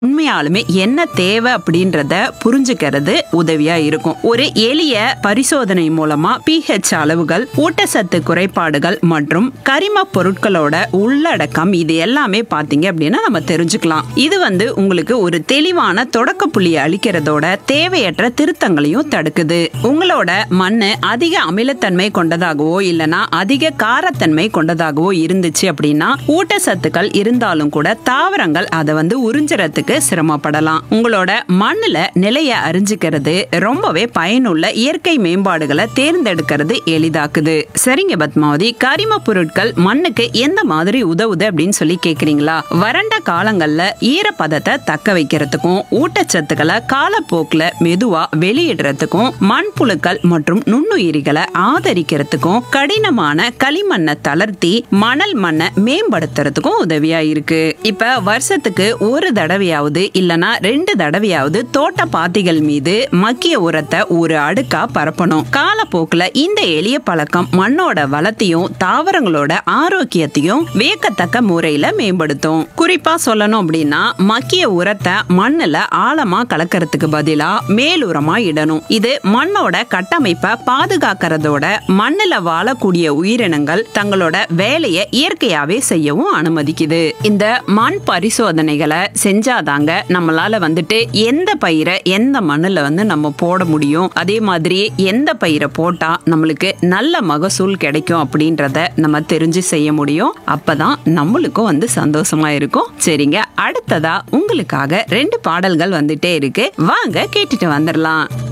உண்மையாலுமே என்ன தேவை அப்படின்றத புரிஞ்சுக்கிறது உதவியா இருக்கும் ஒரு எளிய பரிசோதனை மூலமா பிஹெச் அளவுகள் ஊட்டச்சத்து குறைபாடுகள் மற்றும் கரிம பொருட்களோட உள்ளடக்கம் இது எல்லாமே பாத்தீங்க அப்படின்னா நம்ம தெரிஞ்சுக்கலாம் இது வந்து உங்களுக்கு ஒரு தெளிவான தொடக்க புள்ளி அளிக்கிறதோட தேவையற்ற திருத்தங்களையும் தடுக்குது உங்களோட மண்ணு அதிக அமிலத்தன்மை கொண்டதாகவோ இல்லனா அதிக காரத்தன்மை கொண்டதாகவோ இருந்துச்சு அப்படின்னா ஊட்டச்சத்துக்கள் இருந்தாலும் கூட தாவரங்கள் அதை வந்து உறிஞ்சறதுக்கு சிரமப்படலாம் உங்களோட மண்ணுல நிலைய அறிஞ்சுக்கிறது ரொம்பவே பயனுள்ள இயற்கை மேம்பாடுகளை தேர்ந்தெடுக்கிறது எளிதாக்குது சரிங்க பத்மாவதி கரிம பொருட்கள் மண்ணுக்கு எந்த மாதிரி உதவுது அப்படின்னு சொல்லி கேக்குறீங்களா வறண்ட காலங்கள்ல ஈரப்பதத்தை தக்க வைக்கிறதுக்கும் ஊட்டச்சத்துக்களை காலப்போக்குல மெதுவா வெளியிடுறதுக்கும் மண்புழுக்கள் மற்றும் நுண்ணுயிரிகளை ஆதரிக்கிறதுக்கும் கடினமான களிமண்ணை தளர்த்தி மணல் மண்ணை மேம்படுத்துறதுக்கும் உதவியா இருக்கு இப்ப வருஷத்துக்கு ஒரு தடவையாவது இல்லனா ரெண்டு தடவையாவது தோட்ட பாத்திகள் மீது மக்கிய உரத்தை ஒரு அடுக்கா பரப்பணும் காலப்போக்குல இந்த எளிய பழக்கம் மண்ணோட வளத்தையும் தாவரங்களோட ஆரோக்கியத்தையும் வியக்கத்தக்க முறையில மேம்படுத்தும் குறிப்பா சொல்லணும் அப்படின்னா மக்கிய உரத்தை மண்ணுல ஆழமா கலக்கறதுக்கு பதிலா மேலுரமா இடணும் இது மண்ணோட கட்டமைப்பை பாதுகாக்கிறதோட மண்ணுல வாழக்கூடிய உயிரினங்கள் தங்களோட வேலையை இயற்கையாவே செய்யவும் அனுமதிக்குது இந்த மண் பரிசோதனைகளை செஞ்சாதாங்க நம்மளால வந்துட்டு எந்த பயிரை எந்த மண்ணுல வந்து நம்ம போட முடியும் அதே மாதிரி எந்த பயிரை போட்டா நம்மளுக்கு நல்ல மகசூல் கிடைக்கும் அப்படின்றத நம்ம தெரிஞ்சு செய்ய முடியும் அப்பதான் நம்மளுக்கும் வந்து சந்தோஷமா இருக்கும் சரிங்க அடுத்ததா உங்களுக்காக ரெண்டு பாடல்கள் வந்துட்டே இருக்கு வாங்க கேட்டுட்டு வந்துடலாம்